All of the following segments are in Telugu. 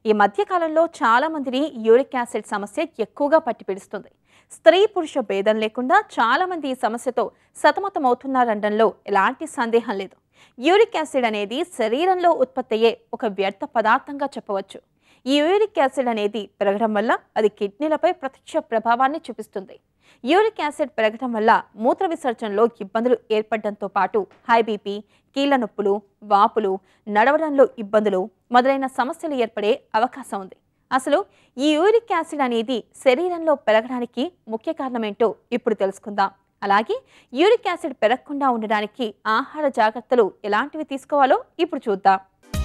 ఈ మధ్య కాలంలో చాలా మందిని యూరిక్ యాసిడ్ సమస్య ఎక్కువగా పట్టిపిడుస్తుంది స్త్రీ పురుష భేదం లేకుండా చాలా మంది ఈ సమస్యతో సతమతమవుతున్నారనడంలో ఎలాంటి సందేహం లేదు యూరిక్ యాసిడ్ అనేది శరీరంలో ఉత్పత్తి అయ్యే ఒక వ్యర్థ పదార్థంగా చెప్పవచ్చు ఈ యూరిక్ యాసిడ్ అనేది పెరగడం వల్ల అది కిడ్నీలపై ప్రత్యక్ష ప్రభావాన్ని చూపిస్తుంది యూరిక్ యాసిడ్ పెరగడం వల్ల మూత్ర విసర్జనలో ఇబ్బందులు ఏర్పడడంతో పాటు హై బీపీ కీళ్ల నొప్పులు వాపులు నడవడంలో ఇబ్బందులు మొదలైన సమస్యలు ఏర్పడే అవకాశం ఉంది అసలు ఈ యూరిక్ యాసిడ్ అనేది శరీరంలో పెరగడానికి ముఖ్య కారణమేంటో ఇప్పుడు తెలుసుకుందాం అలాగే యూరిక్ యాసిడ్ పెరగకుండా ఉండడానికి ఆహార జాగ్రత్తలు ఎలాంటివి తీసుకోవాలో ఇప్పుడు చూద్దాం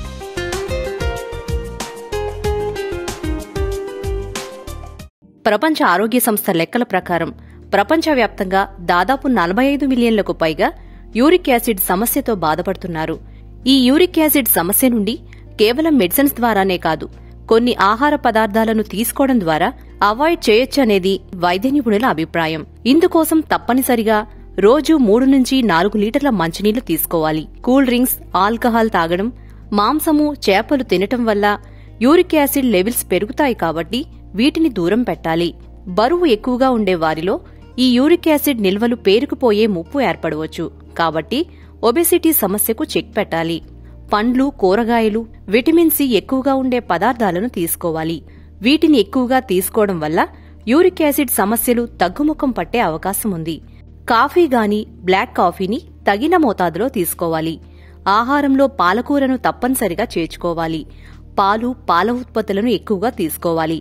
ప్రపంచ ఆరోగ్య సంస్థ లెక్కల ప్రకారం ప్రపంచవ్యాప్తంగా దాదాపు నలభై ఐదు మిలియన్లకు పైగా యూరిక్ యాసిడ్ సమస్యతో బాధపడుతున్నారు ఈ యూరిక్ యాసిడ్ సమస్య నుండి కేవలం మెడిసిన్స్ ద్వారానే కాదు కొన్ని ఆహార పదార్థాలను తీసుకోవడం ద్వారా అవాయిడ్ చేయొచ్చనేది వైద్య నిపుణుల అభిప్రాయం ఇందుకోసం తప్పనిసరిగా రోజు మూడు నుంచి నాలుగు లీటర్ల మంచినీళ్లు తీసుకోవాలి కూల్ డ్రింక్స్ ఆల్కహాల్ తాగడం మాంసము చేపలు తినటం వల్ల యూరిక్ యాసిడ్ లెవెల్స్ పెరుగుతాయి కాబట్టి వీటిని దూరం పెట్టాలి బరువు ఎక్కువగా ఉండే వారిలో ఈ యూరిక్ యాసిడ్ నిల్వలు పేరుకుపోయే ముప్పు ఏర్పడవచ్చు కాబట్టి ఒబెసిటీ సమస్యకు చెక్ పెట్టాలి పండ్లు కూరగాయలు విటమిన్ సి ఎక్కువగా ఉండే పదార్థాలను తీసుకోవాలి వీటిని ఎక్కువగా తీసుకోవడం వల్ల యూరిక్ యాసిడ్ సమస్యలు తగ్గుముఖం పట్టే అవకాశం ఉంది కాఫీ గాని బ్లాక్ కాఫీని తగిన మోతాదులో తీసుకోవాలి ఆహారంలో పాలకూరను తప్పనిసరిగా చేర్చుకోవాలి పాలు పాల ఉత్పత్తులను ఎక్కువగా తీసుకోవాలి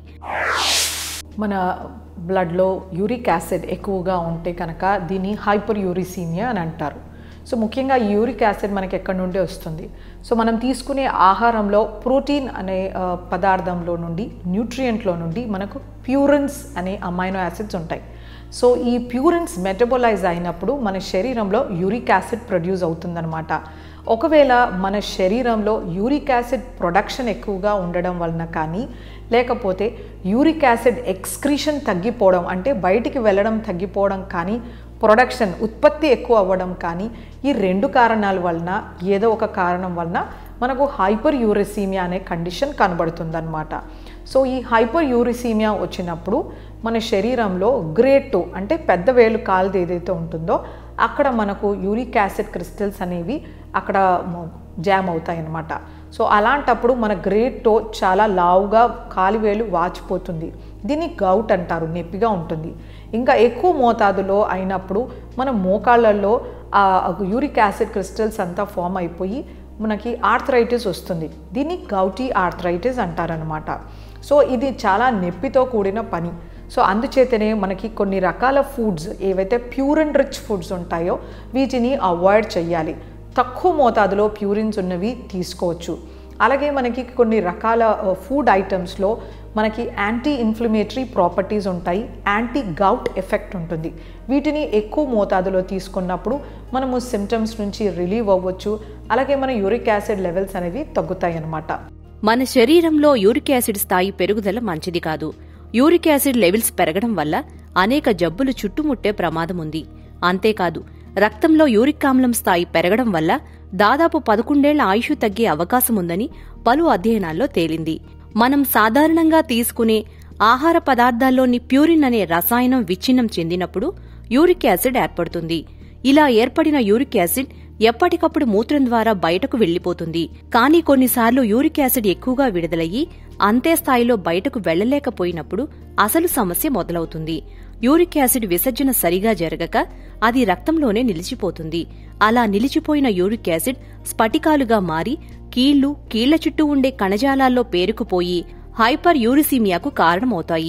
మన బ్లడ్లో యూరిక్ యాసిడ్ ఎక్కువగా ఉంటే కనుక దీన్ని హైపర్ యూరిసీమియా అని అంటారు సో ముఖ్యంగా ఈ యూరిక్ యాసిడ్ మనకి ఎక్కడి నుండి వస్తుంది సో మనం తీసుకునే ఆహారంలో ప్రోటీన్ అనే ఆ, పదార్థంలో నుండి న్యూట్రియంట్లో నుండి మనకు ప్యూరిన్స్ అనే అమైనో యాసిడ్స్ ఉంటాయి సో ఈ ప్యూరిన్స్ మెటబోలైజ్ అయినప్పుడు మన శరీరంలో యూరిక్ యాసిడ్ ప్రొడ్యూస్ అవుతుందన్నమాట ఒకవేళ మన శరీరంలో యూరిక్ యాసిడ్ ప్రొడక్షన్ ఎక్కువగా ఉండడం వలన కానీ లేకపోతే యూరిక్ యాసిడ్ ఎక్స్క్రీషన్ తగ్గిపోవడం అంటే బయటికి వెళ్ళడం తగ్గిపోవడం కానీ ప్రొడక్షన్ ఉత్పత్తి ఎక్కువ అవ్వడం కానీ ఈ రెండు కారణాల వలన ఏదో ఒక కారణం వలన మనకు హైపర్ యూరిసీమియా అనే కండిషన్ కనబడుతుందన్నమాట సో ఈ హైపర్ యూరిసీమియా వచ్చినప్పుడు మన శరీరంలో గ్రేడ్ టూ అంటే పెద్ద వేలు కాలుది ఏదైతే ఉంటుందో అక్కడ మనకు యూరిక్ యాసిడ్ క్రిస్టల్స్ అనేవి అక్కడ మ- జామ్ అవుతాయి అన్నమాట సో అలాంటప్పుడు మన గ్రేడ్ టో చాలా లావుగా కాలివేలు వాచిపోతుంది దీన్ని గౌట్ అంటారు నొప్పిగా ఉంటుంది ఇంకా ఎక్కువ మోతాదులో అయినప్పుడు మన మోకాళ్ళల్లో ఆ యూరిక్ యాసిడ్ క్రిస్టల్స్ అంతా ఫామ్ అయిపోయి మనకి ఆర్థరైటిస్ వస్తుంది దీన్ని గౌటీ ఆర్థరైటిస్ అంటారనమాట సో ఇది చాలా నొప్పితో కూడిన పని సో అందుచేతనే మనకి కొన్ని రకాల ఫుడ్స్ ఏవైతే ప్యూర్ అండ్ రిచ్ ఫుడ్స్ ఉంటాయో వీటిని అవాయిడ్ చేయాలి తక్కువ మోతాదులో ప్యూరిన్స్ ఉన్నవి తీసుకోవచ్చు అలాగే మనకి కొన్ని రకాల ఫుడ్ ఐటమ్స్లో మనకి యాంటీ ఇన్ఫ్లమేటరీ ప్రాపర్టీస్ ఉంటాయి యాంటీ గౌట్ ఎఫెక్ట్ ఉంటుంది వీటిని ఎక్కువ మోతాదులో తీసుకున్నప్పుడు మనము సిమ్టమ్స్ నుంచి రిలీవ్ అవ్వచ్చు అలాగే మన యూరిక్ యాసిడ్ లెవెల్స్ అనేవి తగ్గుతాయి అన్నమాట మన శరీరంలో యూరిక్ యాసిడ్ స్థాయి పెరుగుదల మంచిది కాదు యూరిక్ యాసిడ్ లెవెల్స్ పెరగడం వల్ల అనేక జబ్బులు చుట్టుముట్టే ప్రమాదం ఉంది అంతేకాదు రక్తంలో యూరిక్ ఆమ్లం స్థాయి పెరగడం వల్ల దాదాపు పదకొండేళ్ల ఆయుష్ తగ్గే అవకాశం ఉందని పలు అధ్యయనాల్లో తేలింది మనం సాధారణంగా తీసుకునే ఆహార పదార్థాల్లోని ప్యూరిన్ అనే రసాయనం విచ్ఛిన్నం చెందినప్పుడు యూరిక్ యాసిడ్ ఏర్పడుతుంది ఇలా ఏర్పడిన యూరిక్ యాసిడ్ ఎప్పటికప్పుడు మూత్రం ద్వారా బయటకు వెళ్లిపోతుంది కానీ కొన్నిసార్లు యూరిక్ యాసిడ్ ఎక్కువగా విడుదలయ్యి అంతే స్థాయిలో బయటకు వెళ్లలేకపోయినప్పుడు అసలు సమస్య మొదలవుతుంది యూరిక్ యాసిడ్ విసర్జన సరిగా జరగక అది రక్తంలోనే నిలిచిపోతుంది అలా నిలిచిపోయిన యూరిక్ యాసిడ్ స్ఫటికాలుగా మారి కీళ్లు కీళ్ల చుట్టూ ఉండే కణజాలాల్లో పేరుకుపోయి హైపర్ యూరిసీమియాకు కారణమవుతాయి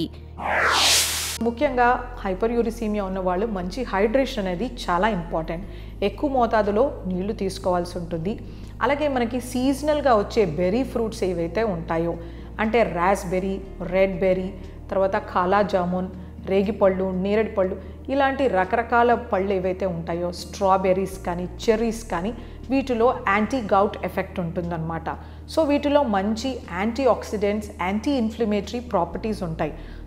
ముఖ్యంగా హైపర్ యూరిసీమియా ఉన్న వాళ్ళు మంచి హైడ్రేషన్ అనేది చాలా ఇంపార్టెంట్ ఎక్కువ మోతాదులో నీళ్లు తీసుకోవాల్సి ఉంటుంది అలాగే మనకి సీజనల్గా వచ్చే బెర్రీ ఫ్రూట్స్ ఏవైతే ఉంటాయో అంటే రాస్బెర్రీ రెడ్ బెర్రీ తర్వాత కాలా జామున్ రేగిపళ్ళు నేరేడు పళ్ళు ఇలాంటి రకరకాల పళ్ళు ఏవైతే ఉంటాయో స్ట్రాబెర్రీస్ కానీ చెర్రీస్ కానీ వీటిలో యాంటీ గౌట్ ఎఫెక్ట్ ఉంటుందన్నమాట సో వీటిలో మంచి antioxidants anti inflammatory properties ఉంటాయి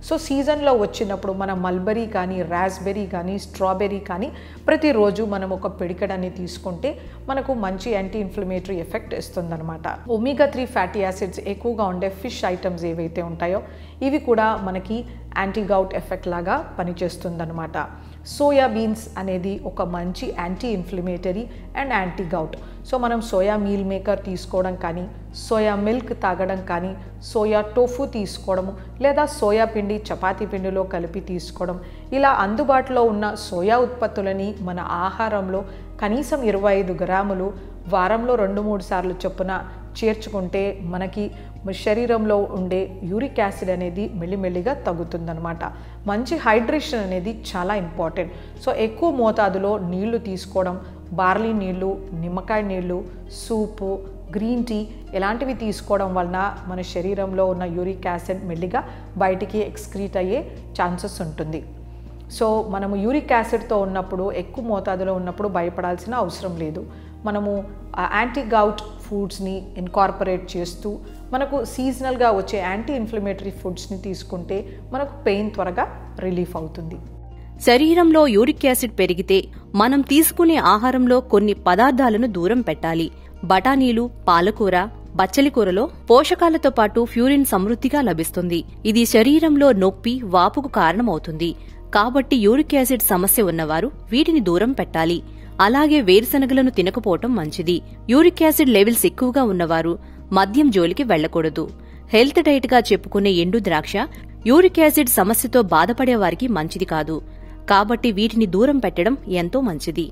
సో సీజన్లో వచ్చినప్పుడు మన మల్బరీ కానీ రాస్బెర్రీ కానీ స్ట్రాబెర్రీ కానీ ప్రతిరోజు మనం ఒక పిడికడాన్ని తీసుకుంటే మనకు మంచి యాంటీ ఇన్ఫ్లమేటరీ ఎఫెక్ట్ ఇస్తుందన్నమాట ఒమేగా త్రీ ఫ్యాటీ యాసిడ్స్ ఎక్కువగా ఉండే ఫిష్ ఐటమ్స్ ఏవైతే ఉంటాయో ఇవి కూడా మనకి యాంటీ గౌట్ ఎఫెక్ట్ లాగా పనిచేస్తుందన్నమాట సోయా బీన్స్ అనేది ఒక మంచి anti inflammatory and anti gout so మనం సోయా మీల్ మేకర్ తీసుకోవడం కానీ సోయా మిల్క్ తాగడం కానీ సోయా టోఫు తీసుకోవడము లేదా సోయా పిండి చపాతీ పిండిలో కలిపి తీసుకోవడం ఇలా అందుబాటులో ఉన్న సోయా ఉత్పత్తులని మన ఆహారంలో కనీసం ఇరవై ఐదు గ్రాములు వారంలో రెండు మూడు సార్లు చొప్పున చేర్చుకుంటే మనకి శరీరంలో ఉండే యూరిక్ యాసిడ్ అనేది మెల్లిమెల్లిగా తగ్గుతుందనమాట మంచి హైడ్రేషన్ అనేది చాలా ఇంపార్టెంట్ సో ఎక్కువ మోతాదులో నీళ్లు తీసుకోవడం బార్లీ నీళ్లు నిమ్మకాయ నీళ్లు సూపు గ్రీన్ టీ ఇలాంటివి తీసుకోవడం వలన మన శరీరంలో ఉన్న యూరిక్ యాసిడ్ మెల్లిగా బయటికి ఎక్స్క్రీట్ అయ్యే ఛాన్సెస్ ఉంటుంది సో మనము యూరిక్ యాసిడ్తో ఉన్నప్పుడు ఎక్కువ మోతాదులో ఉన్నప్పుడు భయపడాల్సిన అవసరం లేదు మనము యాంటీ గౌట్ ఫుడ్స్ని ఇన్కార్పొరేట్ చేస్తూ మనకు సీజనల్గా వచ్చే యాంటీ ఇన్ఫ్లమేటరీ ఫుడ్స్ని తీసుకుంటే మనకు పెయిన్ త్వరగా రిలీఫ్ అవుతుంది శరీరంలో యూరిక్ యాసిడ్ పెరిగితే మనం తీసుకునే ఆహారంలో కొన్ని పదార్థాలను దూరం పెట్టాలి బఠానీలు పాలకూర బచ్చలి కూరలో పోషకాలతో పాటు ఫ్యూరిన్ సమృద్ధిగా లభిస్తుంది ఇది శరీరంలో నొప్పి వాపుకు కారణమవుతుంది కాబట్టి యూరిక్ యాసిడ్ సమస్య ఉన్నవారు వీటిని దూరం పెట్టాలి అలాగే వేరుశనగలను తినకపోవటం మంచిది యూరిక్ యాసిడ్ లెవెల్స్ ఎక్కువగా ఉన్నవారు మద్యం జోలికి వెళ్లకూడదు హెల్త్ డైట్ గా చెప్పుకునే ఎండు ద్రాక్ష యూరిక్ యాసిడ్ సమస్యతో బాధపడే వారికి మంచిది కాదు కాబట్టి వీటిని దూరం పెట్టడం ఎంతో మంచిది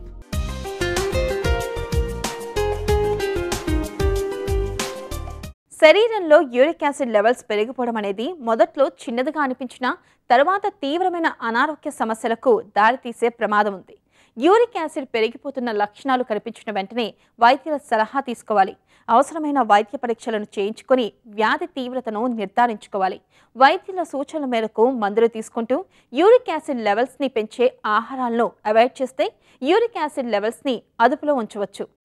శరీరంలో యూరిక్ యాసిడ్ లెవెల్స్ పెరిగిపోవడం అనేది మొదట్లో చిన్నదిగా అనిపించినా తర్వాత తీవ్రమైన అనారోగ్య సమస్యలకు దారితీసే ప్రమాదం ఉంది యూరిక్ యాసిడ్ పెరిగిపోతున్న లక్షణాలు కనిపించిన వెంటనే వైద్యుల సలహా తీసుకోవాలి అవసరమైన వైద్య పరీక్షలను చేయించుకొని వ్యాధి తీవ్రతను నిర్ధారించుకోవాలి వైద్యుల సూచనల మేరకు మందులు తీసుకుంటూ యూరిక్ యాసిడ్ లెవెల్స్ని పెంచే ఆహారాలను అవాయిడ్ చేస్తే యూరిక్ యాసిడ్ లెవెల్స్ని అదుపులో ఉంచవచ్చు